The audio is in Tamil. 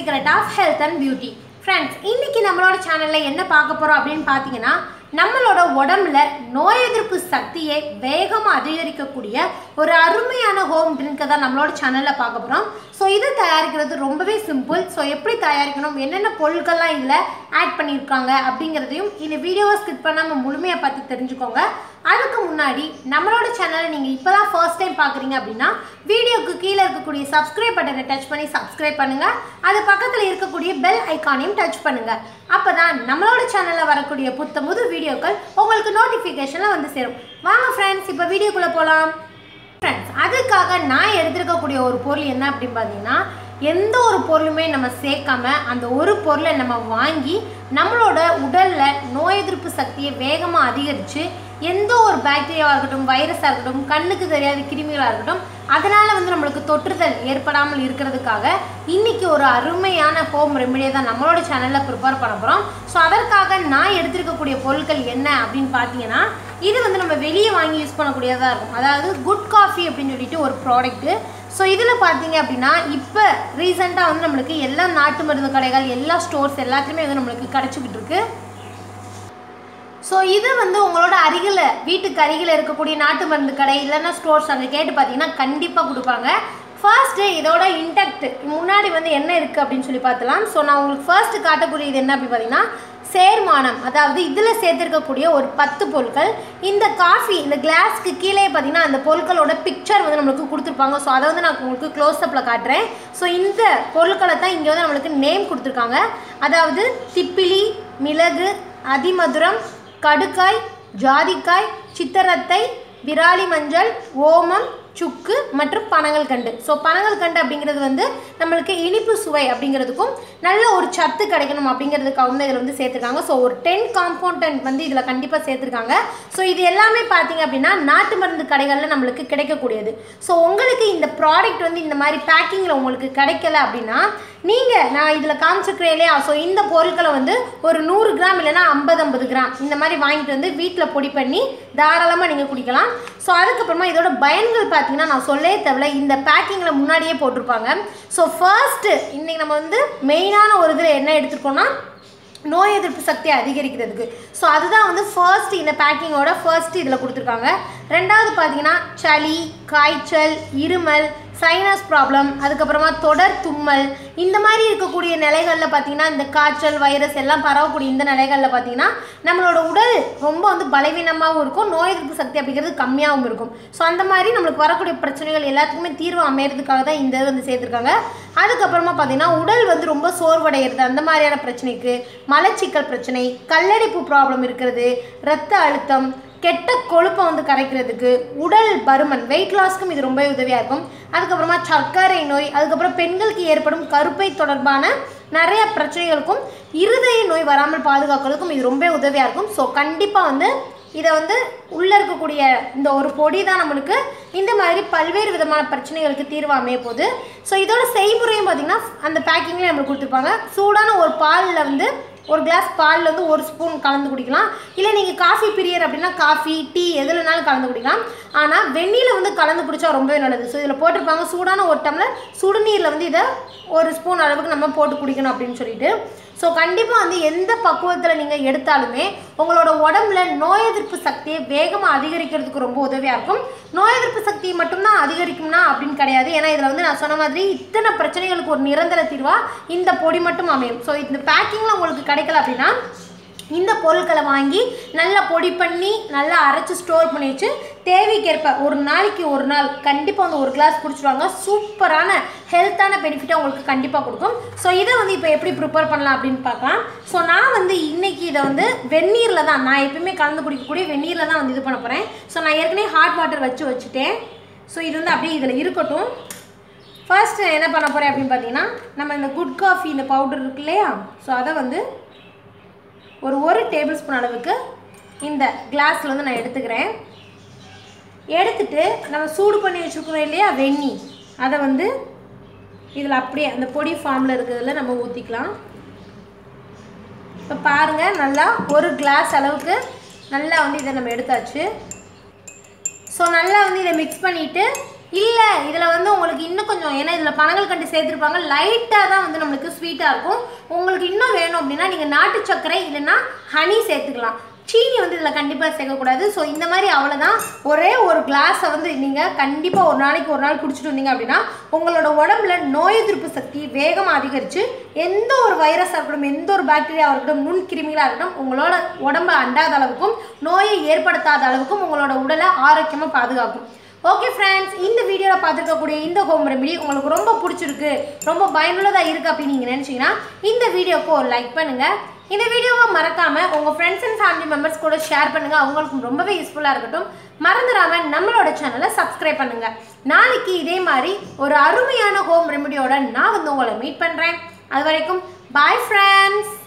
secret of health and beauty friends இன்னைக்கு நம்மளோட சேனலில் என்ன பார்க்க போகிறோம் அப்படின்னு பார்த்தீங்கன்னா நம்மளோட உடம்புல நோய் எதிர்ப்பு சக்தியை வேகமாக அதிகரிக்கக்கூடிய ஒரு அருமையான ஹோம் ட்ரிங்கை தான் நம்மளோட சேனலில் பார்க்க போகிறோம் ஸோ இது தயாரிக்கிறது ரொம்பவே சிம்பிள் ஸோ எப்படி தயாரிக்கணும் என்னென்ன பொருட்கள்லாம் இதில் ஆட் பண்ணியிருக்காங்க அப்படிங்கிறதையும் இந்த வீடியோவை ஸ்கிப் பண்ணாமல் முழுமையாக பார்த்து தெரிஞ்சுக்கோங்க அதுக்கு முன்னாடி நம்மளோட சேனலை நீங்கள் இப்போ தான் ஃபர்ஸ்ட் டைம் பார்க்குறீங்க அப்படின்னா வீடியோக்கு கீழே இருக்கக்கூடிய சப்ஸ்கிரைப் பட்டனை டச் பண்ணி சப்ஸ்கிரைப் பண்ணுங்கள் அது பக்கத்தில் இருக்கக்கூடிய பெல் ஐக்கானையும் டச் பண்ணுங்கள் அப்போ தான் நம்மளோட சேனலில் வரக்கூடிய புத்த புது வீடியோக்கள் உங்களுக்கு நோட்டிஃபிகேஷனில் வந்து சேரும் வாங்க ஃப்ரெண்ட்ஸ் இப்போ வீடியோக்குள்ளே போகலாம் ஃப்ரெண்ட்ஸ் அதுக்காக நான் எடுத்திருக்கக்கூடிய ஒரு பொருள் என்ன அப்படின்னு பார்த்தீங்கன்னா எந்த ஒரு பொருளுமே நம்ம சேர்க்காம அந்த ஒரு பொருளை நம்ம வாங்கி நம்மளோட உடலில் நோய் எதிர்ப்பு சக்தியை வேகமாக அதிகரித்து எந்த ஒரு பாக்டீரியாவாக இருக்கட்டும் வைரஸாக இருக்கட்டும் கண்ணுக்கு தெரியாத கிருமிகளாக இருக்கட்டும் அதனால் வந்து நம்மளுக்கு தொற்றுதல் ஏற்படாமல் இருக்கிறதுக்காக இன்னைக்கு ஒரு அருமையான ஹோம் ரெமெடியை தான் நம்மளோட சேனலில் ப்ரிப்பேர் பண்ண போகிறோம் ஸோ அதற்காக நான் எடுத்திருக்கக்கூடிய பொருட்கள் என்ன அப்படின்னு பார்த்தீங்கன்னா இது வந்து நம்ம வெளியே வாங்கி யூஸ் பண்ணக்கூடியதாக இருக்கும் அதாவது குட் காஃபி அப்படின்னு சொல்லிட்டு ஒரு ப்ராடக்ட்டு ஸோ இதில் பார்த்தீங்க அப்படின்னா இப்போ ரீசெண்டாக வந்து நம்மளுக்கு எல்லா நாட்டு மருந்து கடைகள் எல்லா ஸ்டோர்ஸ் எல்லாத்துலேயுமே வந்து நம்மளுக்கு கிடச்சிக்கிட்டு இருக்கு ஸோ இது வந்து உங்களோட அருகில் வீட்டுக்கு அருகில் இருக்கக்கூடிய நாட்டு மருந்து கடை இல்லைன்னா ஸ்டோர்ஸ் அங்கே கேட்டு பார்த்தீங்கன்னா கண்டிப்பாக கொடுப்பாங்க ஃபர்ஸ்ட்டு இதோட இன்டெக்ட் முன்னாடி வந்து என்ன இருக்குது அப்படின்னு சொல்லி பார்த்தலாம் ஸோ நான் உங்களுக்கு ஃபர்ஸ்ட் காட்டக்கூடியது என்ன அப்படின்னு பார்த்தீங்கன்னா சேர்மானம் அதாவது இதில் சேர்த்துருக்கக்கூடிய ஒரு பத்து பொருட்கள் இந்த காஃபி இந்த கிளாஸ்க்கு கீழே பார்த்தீங்கன்னா அந்த பொருட்களோட பிக்சர் வந்து நம்மளுக்கு கொடுத்துருப்பாங்க ஸோ அதை வந்து நான் உங்களுக்கு க்ளோஸ்அப்பில் காட்டுறேன் ஸோ இந்த பொருட்களை தான் இங்கே வந்து நம்மளுக்கு நேம் கொடுத்துருக்காங்க அதாவது திப்பிலி மிளகு அதிமதுரம் கடுக்காய் ஜாதிக்காய் சித்தரத்தை விராலி மஞ்சள் ஓமம் சுக்கு மற்றும் பனங்கள் கண்டு ஸோ பனங்கள் கண்டு அப்படிங்கிறது வந்து நம்மளுக்கு இனிப்பு சுவை அப்படிங்கிறதுக்கும் நல்ல ஒரு சத்து கிடைக்கணும் அப்படிங்கிறதுக்காக வந்து இதில் வந்து சேர்த்துருக்காங்க ஸோ ஒரு டென் காம்பவுண்டன்ட் வந்து இதில் கண்டிப்பாக சேர்த்துருக்காங்க ஸோ இது எல்லாமே பார்த்தீங்க அப்படின்னா நாட்டு மருந்து கடைகளில் நம்மளுக்கு கிடைக்கக்கூடியது ஸோ உங்களுக்கு இந்த ப்ராடக்ட் வந்து இந்த மாதிரி பேக்கிங்கில் உங்களுக்கு கிடைக்கல அப்படின்னா நீங்கள் நான் இதில் காமிச்சிருக்கிறேன் இல்லையா ஸோ இந்த பொருட்களை வந்து ஒரு நூறு கிராம் இல்லைன்னா ஐம்பது ஐம்பது கிராம் இந்த மாதிரி வாங்கிட்டு வந்து வீட்டில் பொடி பண்ணி தாராளமாக நீங்கள் குடிக்கலாம் ஸோ அதுக்கப்புறமா இதோட பயன்கள் பார்த்தீங்கன்னா நான் சொல்லே தேவையில்ல இந்த பேக்கிங்கில் முன்னாடியே போட்டிருப்பாங்க ஸோ ஃபர்ஸ்ட்டு இன்றைக்கி நம்ம வந்து மெயினான ஒரு இதில் என்ன எடுத்துருக்கோம்னா நோய் எதிர்ப்பு சக்தியை அதிகரிக்கிறதுக்கு ஸோ அதுதான் வந்து ஃபர்ஸ்ட் இந்த பேக்கிங்கோட ஃபர்ஸ்ட் இதில் கொடுத்துருக்காங்க ரெண்டாவது பார்த்தீங்கன்னா சளி காய்ச்சல் இருமல் சைனஸ் ப்ராப்ளம் அதுக்கப்புறமா தொடர் தும்மல் இந்த மாதிரி இருக்கக்கூடிய நிலைகளில் பார்த்தீங்கன்னா இந்த காய்ச்சல் வைரஸ் எல்லாம் பரவக்கூடிய இந்த நிலைகளில் பார்த்தீங்கன்னா நம்மளோட உடல் ரொம்ப வந்து பலவீனமாகவும் இருக்கும் நோய் எதிர்ப்பு சக்தி அப்படிங்கிறது கம்மியாகவும் இருக்கும் ஸோ அந்த மாதிரி நம்மளுக்கு வரக்கூடிய பிரச்சனைகள் எல்லாத்துக்குமே தீர்வு அமையறதுக்காக தான் இந்த இது வந்து சேர்த்துருக்காங்க அதுக்கப்புறமா பார்த்தீங்கன்னா உடல் வந்து ரொம்ப சோர்வடைகிறது அந்த மாதிரியான பிரச்சனைக்கு மலச்சிக்கல் பிரச்சனை கல்லடைப்பு ப்ராப்ளம் இருக்கிறது ரத்த அழுத்தம் கெட்ட கொழுப்பை வந்து கரைக்கிறதுக்கு உடல் பருமன் வெயிட் லாஸ்க்கும் இது ரொம்ப உதவியாக இருக்கும் அதுக்கப்புறமா சர்க்கரை நோய் அதுக்கப்புறம் பெண்களுக்கு ஏற்படும் கருப்பை தொடர்பான நிறைய பிரச்சனைகளுக்கும் இருதய நோய் வராமல் பாதுகாக்கிறதுக்கும் இது ரொம்ப உதவியாக இருக்கும் ஸோ கண்டிப்பாக வந்து இதை வந்து உள்ளே இருக்கக்கூடிய இந்த ஒரு பொடி தான் நம்மளுக்கு இந்த மாதிரி பல்வேறு விதமான பிரச்சனைகளுக்கு தீர்வு அமைய போகுது ஸோ இதோட செய்முறையும் பார்த்திங்கன்னா அந்த பேக்கிங்லேயே நம்மளுக்கு கொடுத்துருப்பாங்க சூடான ஒரு பாலில் வந்து ஒரு கிளாஸ் பாலில் வந்து ஒரு ஸ்பூன் கலந்து குடிக்கலாம் இல்லை நீங்கள் காஃபி பிரியர் அப்படின்னா காஃபி டீ எதுலனாலும் கலந்து குடிக்கலாம் ஆனால் வெந்நீரில் வந்து கலந்து குடித்தா ரொம்பவே நல்லது ஸோ இதில் போட்டிருப்பாங்க சூடான ஒரு டம்ளர் சுடுநீரில் வந்து இதை ஒரு ஸ்பூன் அளவுக்கு நம்ம போட்டு குடிக்கணும் அப்படின்னு சொல்லிட்டு ஸோ கண்டிப்பாக வந்து எந்த பக்குவத்தில் நீங்கள் எடுத்தாலுமே உங்களோட உடம்புல நோய் எதிர்ப்பு சக்தியை வேகமாக அதிகரிக்கிறதுக்கு ரொம்ப உதவியாக இருக்கும் நோய் எதிர்ப்பு சக்தி மட்டும்தான் அதிகரிக்கும்னா அப்படின்னு கிடையாது ஏன்னா இதில் வந்து நான் சொன்ன மாதிரி இத்தனை பிரச்சனைகளுக்கு ஒரு நிரந்தர தீர்வாக இந்த பொடி மட்டும் அமையும் ஸோ இந்த பேக்கிங்கில் உங்களுக்கு கிடைக்கல அப்படின்னா இந்த பொருட்களை வாங்கி நல்லா பொடி பண்ணி நல்லா அரைச்சி ஸ்டோர் பண்ணி வச்சு தேவைக்கேற்ப ஒரு நாளைக்கு ஒரு நாள் கண்டிப்பாக வந்து ஒரு கிளாஸ் குடிச்சிடுவாங்க சூப்பரான ஹெல்த்தான பெனிஃபிட்டை உங்களுக்கு கண்டிப்பாக கொடுக்கும் ஸோ இதை வந்து இப்போ எப்படி ப்ரிப்பேர் பண்ணலாம் அப்படின்னு பார்க்கலாம் ஸோ நான் வந்து இன்னைக்கு இதை வந்து வெந்நீரில் தான் நான் எப்பயுமே கலந்து குடிக்கக்கூடிய வெந்நீரில் தான் வந்து இது பண்ண போகிறேன் ஸோ நான் ஏற்கனவே ஹாட் வாட்டர் வச்சு வச்சுட்டேன் ஸோ இது வந்து அப்படியே இதில் இருக்கட்டும் ஃபர்ஸ்ட் என்ன பண்ண போகிறேன் அப்படின்னு பார்த்தீங்கன்னா நம்ம இந்த குட் காஃபி இந்த பவுடர் இருக்கு இல்லையா ஸோ அதை வந்து ஒரு ஒரு டேபிள் ஸ்பூன் அளவுக்கு இந்த கிளாஸில் வந்து நான் எடுத்துக்கிறேன் எடுத்துட்டு நம்ம சூடு பண்ணி வச்சுருக்கிறோம் இல்லையா வெந்நி அதை வந்து இதில் அப்படியே அந்த பொடி ஃபார்மில் இருக்கிறதுல நம்ம ஊற்றிக்கலாம் இப்போ பாருங்கள் நல்லா ஒரு கிளாஸ் அளவுக்கு நல்லா வந்து இதை நம்ம எடுத்தாச்சு ஸோ நல்லா வந்து இதை மிக்ஸ் பண்ணிவிட்டு இல்லை இதில் வந்து உங்களுக்கு உங்களுக்கு இன்னும் கொஞ்சம் ஏன்னா இதில் பனங்கள் கண்டு சேர்த்துருப்பாங்க லைட்டாக தான் வந்து நம்மளுக்கு ஸ்வீட்டாக இருக்கும் உங்களுக்கு இன்னும் வேணும் அப்படின்னா நீங்கள் நாட்டு சர்க்கரை இல்லைன்னா ஹனி சேர்த்துக்கலாம் சீனி வந்து இதில் கண்டிப்பாக சேர்க்கக்கூடாது ஸோ இந்த மாதிரி அவ்வளோதான் ஒரே ஒரு கிளாஸை வந்து நீங்கள் கண்டிப்பாக ஒரு நாளைக்கு ஒரு நாள் குடிச்சிட்டு வந்தீங்க அப்படின்னா உங்களோட உடம்புல நோய் எதிர்ப்பு சக்தி வேகமாக அதிகரித்து எந்த ஒரு வைரஸாக இருக்கட்டும் எந்த ஒரு பாக்டீரியாவாக இருக்கட்டும் நுண்கிருமிகளாக இருக்கட்டும் உங்களோட உடம்பை அண்டாத அளவுக்கும் நோயை ஏற்படுத்தாத அளவுக்கும் உங்களோட உடலை ஆரோக்கியமாக பாதுகாக்கும் ஓகே ஃப்ரெண்ட்ஸ் இந்த வீடியோவில் பார்த்துருக்கக்கூடிய இந்த ஹோம் ரெமெடி உங்களுக்கு ரொம்ப பிடிச்சிருக்கு ரொம்ப பயனுள்ளதாக இருக்குது அப்படின்னு நீங்கள் நினச்சிங்கன்னா இந்த வீடியோக்கு ஒரு லைக் பண்ணுங்கள் இந்த வீடியோவை மறக்காமல் உங்கள் ஃப்ரெண்ட்ஸ் அண்ட் ஃபேமிலி மெம்பர்ஸ் கூட ஷேர் பண்ணுங்கள் அவங்களுக்கும் ரொம்பவே யூஸ்ஃபுல்லாக இருக்கட்டும் மறந்துடாம நம்மளோட சேனலை சப்ஸ்கிரைப் பண்ணுங்கள் நாளைக்கு இதே மாதிரி ஒரு அருமையான ஹோம் ரெமெடியோட நான் வந்து உங்களை மீட் பண்ணுறேன் அது வரைக்கும் பாய் ஃப்ரெண்ட்ஸ்